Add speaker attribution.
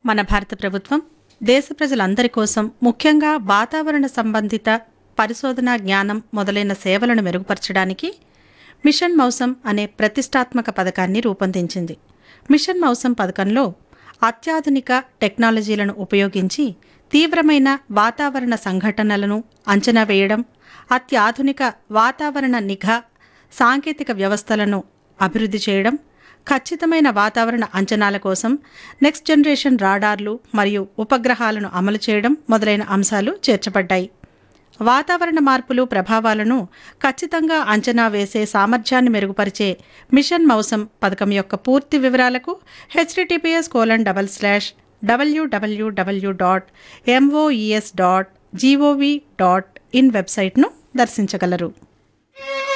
Speaker 1: మన భారత ప్రభుత్వం దేశ ప్రజలందరి కోసం ముఖ్యంగా వాతావరణ సంబంధిత పరిశోధన జ్ఞానం మొదలైన సేవలను మెరుగుపరచడానికి మిషన్ మౌసం అనే ప్రతిష్టాత్మక పథకాన్ని రూపొందించింది మిషన్ మౌసం పథకంలో అత్యాధునిక టెక్నాలజీలను ఉపయోగించి తీవ్రమైన వాతావరణ సంఘటనలను అంచనా వేయడం అత్యాధునిక వాతావరణ నిఘా సాంకేతిక వ్యవస్థలను అభివృద్ధి చేయడం ఖచ్చితమైన వాతావరణ అంచనాల కోసం నెక్స్ట్ జనరేషన్ రాడార్లు మరియు ఉపగ్రహాలను అమలు చేయడం మొదలైన అంశాలు చేర్చబడ్డాయి వాతావరణ మార్పులు ప్రభావాలను ఖచ్చితంగా అంచనా వేసే సామర్థ్యాన్ని మెరుగుపరిచే మిషన్ మౌసం పథకం యొక్క పూర్తి వివరాలకు HTTPS colon double slash WWW dot MoES dot GOV dot in వెబ్సైట్ను దర్శించగలరు